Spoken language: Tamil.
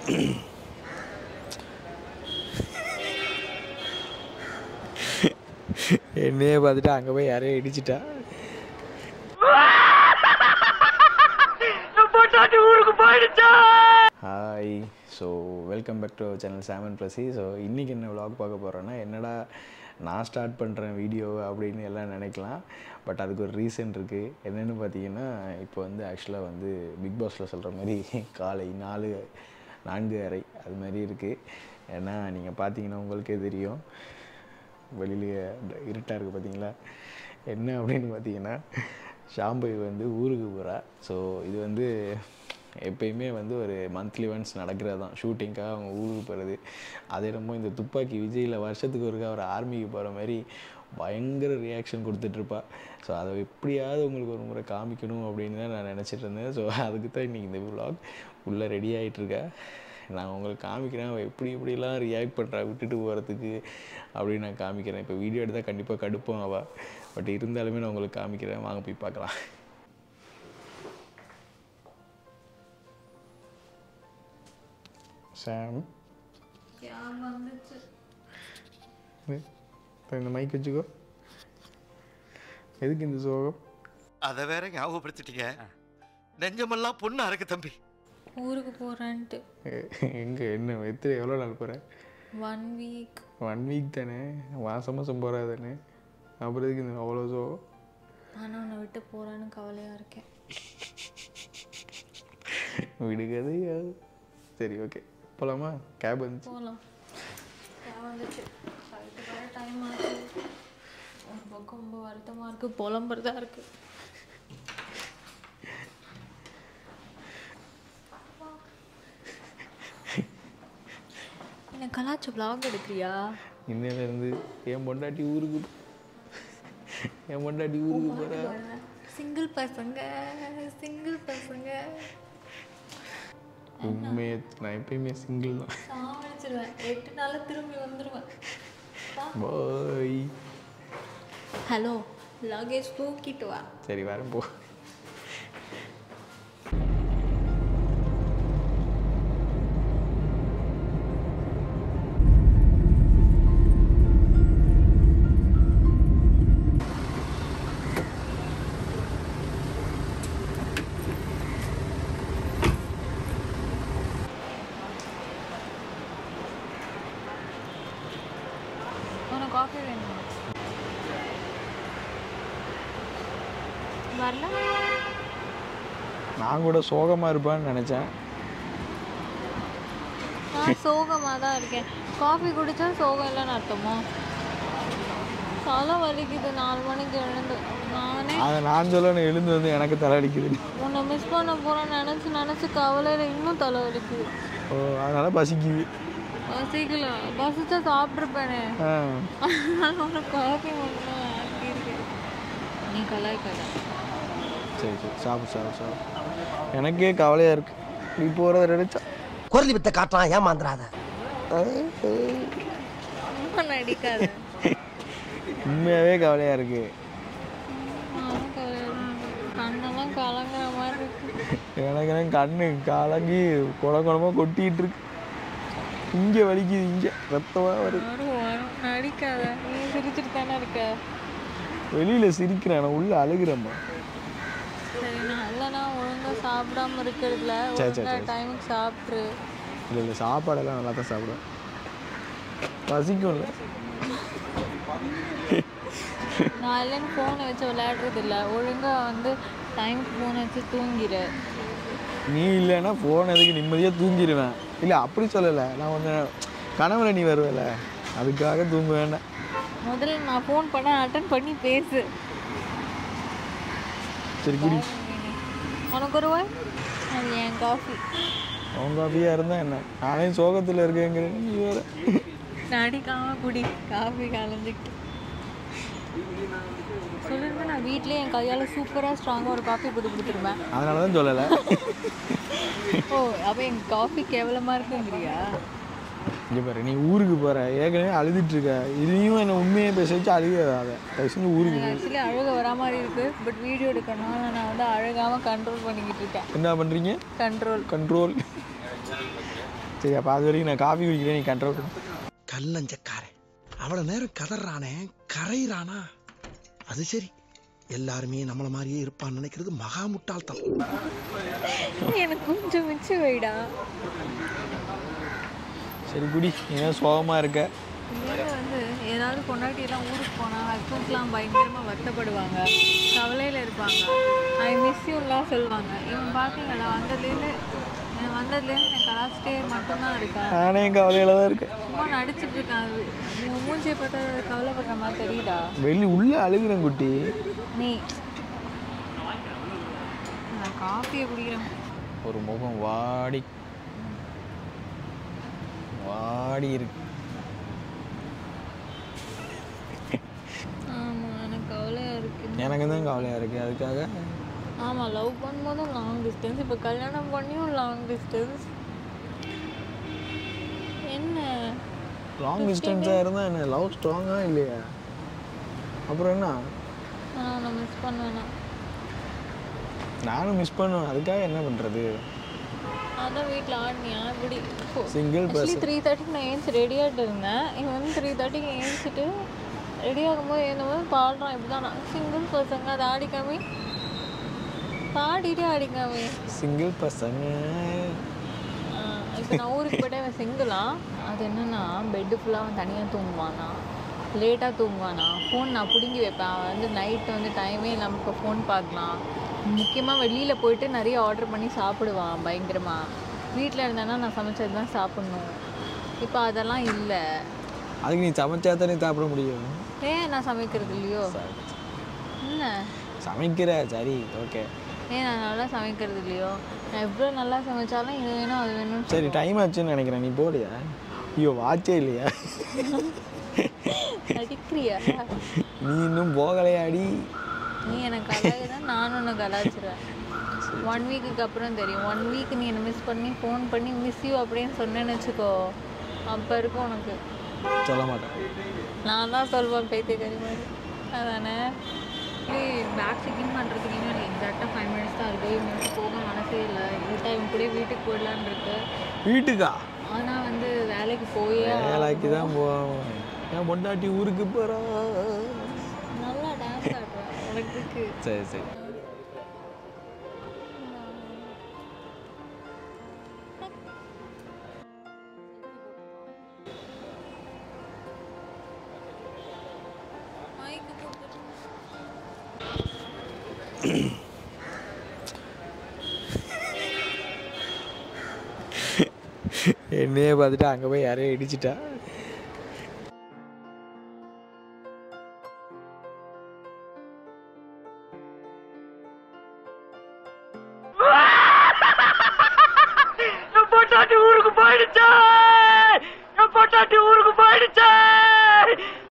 என்னையே பார்த்துட்டு அங்கே போய் யாரையும் இடிச்சிட்டா hi so welcome back to channel Sam and Blessy so இன்றைக்கி என்ன vlog பார்க்க போகிறோன்னா என்னடா நான் ஸ்டார்ட் பண்ணுறேன் வீடியோ அப்படின்னு எல்லாம் நினைக்கலாம் பட் அதுக்கு ஒரு ரீசன் இருக்குது என்னென்னு பார்த்தீங்கன்னா இப்போ வந்து ஆக்சுவலாக வந்து பிக் பாஸில் சொல்கிற மாதிரி காலை நாலு நான்கு அறை அது மாதிரி இருக்குது ஏன்னா நீங்கள் பார்த்தீங்கன்னா உங்களுக்கே தெரியும் வெளியிலேயே இருட்டாக இருக்குது பார்த்தீங்களா என்ன அப்படின்னு பார்த்தீங்கன்னா ஷாம்பை வந்து ஊருக்கு போகிறா ஸோ இது வந்து எப்பயுமே வந்து ஒரு மந்த்லி ஒன்ஸ் நடக்கிறது தான் ஷூட்டிங்காக அவங்க ஊருக்கு போகிறது அதே என்னமோ இந்த துப்பாக்கி விஜயில் வருஷத்துக்கு ஒருக்கா அவர் ஆர்மிக்கு போகிற மாதிரி பயங்கர ரியாக்ஷன் கொடுத்துட்ருப்பா ஸோ அதை எப்படியாவது உங்களுக்கு ஒரு முறை காமிக்கணும் அப்படின்னு தான் நான் நினச்சிட்டு இருந்தேன் ஸோ அதுக்கு தான் இன்றைக்கி இந்த vlog உள்ளே ரெடி ஆகிட்டுருக்கா நான் உங்களுக்கு காமிக்கிறேன் அவள் எப்படி எப்படிலாம் ரியாக்ட் பண்ணுறா விட்டுட்டு போகிறதுக்கு அப்படின்னு நான் காமிக்கிறேன் இப்போ வீடியோ எடுத்தால் கண்டிப்பாக கடுப்போம் அவள் பட் இருந்தாலுமே நான் உங்களுக்கு காமிக்கிறேன் வாங்க போய் பார்க்கலாம் சாம் இந்த மைக் வச்சுக்கோ எதுக்கு இந்த சோகம் அதை வேற ஞாபகப்படுத்திட்டீங்க நெஞ்சமெல்லாம் பொண்ணு அறக்கு தம்பி ஊருக்கு போகிறேன்ட்டு எங்கே என்ன எத்தனை எவ்வளோ நாள் போகிறேன் ஒன் வீக் ஒன் வீக் தானே மாதம் மாதம் போகிறா தானே அப்புறம் எதுக்கு இந்த அவ்வளோ சோகம் ஆனால் உன்னை விட்டு போகிறேன்னு கவலையாக இருக்கேன் விடுகதை சரி ஓகே போகலாமா கேப் வந்துச்சு போகலாம் வந்துச்சு ஃபைட்டு வர டைம் ஆச்சு ஒரு பக்கம் ரொம்ப வருத்தமாக இருக்குது புலம்புறதா இருக்குது என்ன கலாச்சி vlog எடுக்கிறியா இன்னையிலேருந்து என் பொண்டாட்டி ஊருக்கு போ- என் பொண்டாட்டி ஊருக்கு போகிறா சிங்கிள் பசங்க சிங்கிள் பசங்க உண்மையை நான் எப்பயுமே சிங்கிள் தான் சாவடிச்சிருவேன் எட்டு நாளில் திரும்பி வந்துடுவேன் பாய் ஹலோ லகேஜ் தூக்கிட்டு வா சரி வரேன் போ உனக்கு காஃபி வேணுமா வரல நான் கூட சோகமாக இருப்பான்னு நினச்சேன் நான் சோகமாக தான் இருக்கேன் காஃபி குடித்தா சோகம் இல்லைன்னு அர்த்தமா தலை வலிக்குது நாலு மணிக்கு எழுந்து நானே அதை நான் சொல்லணும் எழுந்து வந்து எனக்கு தலை அடிக்குது உன்னை மிஸ் பண்ண போகிறேன்னு நினச்சி நினச்சி கவலையில் இன்னும் தலை வலிக்குது ஓ அதனால் பசிக்குது பசிக்கல பசிச்சா சாப்பிட்ருப்பேனே ஆ அதனால ஒரு காஃபி மட்டும் தான் ஆக்கியிருக்கேன் நீ கலாய்க்காத சரி சரி சாப்பிடு சாப்பிடு சாப்பிடு எனக்கே கவலையாக இருக்கு நீ போகிறத நினச்சா குரலி வித்த காட்டுறான் ஏமாந்துறாத ரொம்ப நடிக்காத உண்மையாகவே கவலையாக இருக்கு நானும் கவலையாக தான் இருக்கேன். கண்ணெல்லாம் கலங்குற மாதிரி இருக்கு எனக்கு எனக்கு கண்ணு கலங்கி குட குடமாக கொட்டிகிட்டு இருக்கு இங்கே வலிக்குது இங்கே ரத்தமாக வருது வரும் வரும் நடிக்காத நீ சிரிச்சிட்டு தானே இருக்க வெளியில் சிரிக்கிறேன் நான் உள்ளே அழுகிறேம்மா சரி நான் இல்லைனா ஒழுங்கா சாப்பிடாம இருக்கிறதுல சரி, சரி, ஒழுங்கா சரி. டைமுக்கு சாப்பிட்ரு இல்லை இல்லை சாப்பாடெல்லாம் நல்லா தான் சாப்பிடுவேன் பசிக்கும்ல நான் இல்லைன்னு ஃபோனை வச்சு விளையாடுறது இல்லை ஒழுங்கா வந்து டைமுக்கு ஃபோனை வச்சு தூங்கிடு நீ இல்லைன்னா ஃபோன் எதுக்கு நிம்மதியாக தூங்கிடுவேன் இல்லை அப்படி சொல்லலை நான் கொஞ்சம் கனவுல நீ வருவல அதுக்காக தூங்க வேண்டாம் முதல்ல நான் ஃபோன் பண்ண அட்டன் பண்ணி பேசு சரி குடி உனக்கு ஒரு வாய் அது என் காஃபி அவங்க காஃபியாக இருந்தால் என்ன நானே சோகத்தில் இருக்கேங்கிறேன் நீ வேற நடிக்காம குடி காஃபி கலந்துக்கிட்டு சொல்லிருந்தேன் நான் வீட்லயே என் கையால் சூப்பராக ஸ்ட்ராங்காக ஒரு காஃபி போட்டு கொடுத்துருவேன் அதனால தான் சொல்லலை ஓ அப்போ என் காஃபி கேவலமாக இருக்குங்கிறியா இங்கே பாரு நீ ஊருக்கு போகிற ஏற்கனவே அழுதுட்டு இருக்க இதையும் என்னை உண்மையை பேச வச்சு அழுகாத தயவு செஞ்சு ஊருக்கு போ. ஆக்சுவலி அழுக வரா மாதிரி இருக்கு பட் வீடியோ எடுக்கணும்னு நான் வந்து அழுகாமல் கண்ட்ரோல் பண்ணிக்கிட்டு இருக்கேன் என்ன பண்ணுறீங்க கண்ட்ரோல் கண்ட்ரோல் சரி அப்போ அது வரைக்கும் நான் காஃபி குடிக்கிறேன் நீ கண்ட்ரோல் பண்ணு கல்லஞ்சக்காரன் அவ்வளவு நேரம் கதறானே கரையிறானா அது சரி எல்லாருமே நம்மள மாதிரியே இருப்பான்னு நினைக்கிறது மகா முட்டாள்தனம் எனக்கு கொஞ்சம் மிச்சம் வைடா சரி குடி ஏன் சோகமாக இருக்க இதில் வந்து ஏதாவது பொண்டாட்டியெல்லாம் ஊருக்கு போனால் ஹஸ்பண்ட்ஸ்லாம் பயங்கரமாக வருத்தப்படுவாங்க கவலையில் இருப்பாங்க ஐ மிஸ் யூலாம் சொல்லுவாங்க இவன் பார்த்தீங்களா வந்ததுலேருந்து நான் வந்ததுலேருந்து என் கலாச்சிட்டே மட்டும்தான் இருக்கேன் நானே கவலையில் தான் இருக்கேன் சும்மா நடிச்சிட்டு இருக்கேன் அது உன் மூஞ்சியை பார்த்தா கவலைப்படுற மாதிரி தெரியுதா வெளி உள்ளே அழுகுறேன் குட்டி நீ நான் காஃபியை குடிக்கிறேன் ஒரு முகம் வாடி வாடி இருக்கு ஆமாம் எனக்கு கவலையாக இருக்குது எனக்கு தான் கவலையாக இருக்குது அதுக்காக ஆமாம் லவ் பண்ணும்போதும் லாங் டிஸ்டன்ஸ் இப்போ கல்யாணம் பண்ணியும் லாங் டிஸ்டன்ஸ் என்ன லாங் டிஸ்டன்ஸாக இருந்தால் என்ன லவ் ஸ்ட்ராங்காக இல்லையா அப்புறம் என்ன நான் உன்னை மிஸ் பண்ணுவேனா நானும் மிஸ் பண்ணுவேன் அதுக்காக என்ன பண்ணுறது அதான் வீட்டில் ஆடினியா இப்படி Single ஆக்சுவலி த்ரீ தேர்ட்டிக்கு நான் ஏஞ்சி ரெடியாகிட்டு இருந்தேன் இவன் வந்து த்ரீ தேர்ட்டிக்கு ஏஞ்சிட்டு ரெடி ஆகும்போது எழுந்தபோது பாடுறான் இப்படி தான் நான் சிங்கிள் பசங்க அதை ஆடிக்காமி பாடிட்டே ஆடிக்காமி சிங்கிள் பசங்க இப்போ நான் ஊருக்கு போயிட்டு அவன் சிங்கிளா அது என்னன்னா பெட்டு ஃபுல்லாக அவன் தனியாக தூங்குவானா லேட்டாக தூங்குவானா ஃபோன் நான் பிடுங்கி வைப்பேன் அவன் வந்து நைட்டு வந்து டைமே இல்லாமல் இப்போ ஃபோன் பார்க்கலாம் முக்கியமாக வெளியில் போயிட்டு நிறைய ஆர்டர் பண்ணி சாப்பிடுவான் பயங்கரமாக வீட்டில் இருந்தானா நான் சமைச்சது தான் சாப்பிட்ணும் இப்போ அதெல்லாம் இல்லை அதுக்கு நீ சமைச்சா தானே சாப்பிட முடியும் ஏன் நான் சமைக்கிறது இல்லையோ என்ன சமைக்கிற சரி ஓகே ஏன் நான் நல்லா சமைக்கிறது இல்லையோ நான் எவ்வளோ நல்லா சமைச்சாலும் இது வேணும் அது வேணும்னு சரி டைம் ஆச்சுன்னு நினைக்கிறேன் நீ போடியா ஐயோ வாட்சே இல்லையா அடிக்கிறியா நீ இன்னும் போகலையாடி நீ எனக்கு கலாய்தான் நானும் உன்னை கலாய்ச்சிருவேன் ஒன் வீக்குக்கு அப்புறம் தெரியும் ஒன் வீக் நீ என்னை மிஸ் பண்ணி ஃபோன் பண்ணி மிஸ் யூ அப்படின்னு சொன்னேன்னு வச்சுக்கோ அப்போ இருக்கும் உனக்கு சொல்ல மாட்டேன் நான் தான் சொல்வேன் பேத்தியக்காரி மாதிரி அதானே ஏய் பேக் செக்கிங் பண்ணுறதுக்கு இன்னும் எனக்கு எக்ஸாக்டாக ஃபைவ் மினிட்ஸ் தான் இருக்குது இவனுக்கு போக மனசே இல்லை வீட்டை இவன் கூட வீட்டுக்கு போயிடலான்னு இருக்கு வீட்டுக்கா ஆனால் வந்து வேலைக்கு போயே வேலைக்கு தான் போவோம் என் பொண்டாட்டி ஊருக்கு போகிறா நல்லா டான்ஸ் ஆடுறேன் உனக்கு இருக்கு சரி சரி மைக்கு போட்டு என்னையே பார்த்துட்டு அங்கே போய் யாரையும் இடிச்சிட்டா என் பொட்டாட்டி ஊருக்கு போயிடுச்சே என் பொட்டாட்டி ஊருக்கு போயிடுச்சே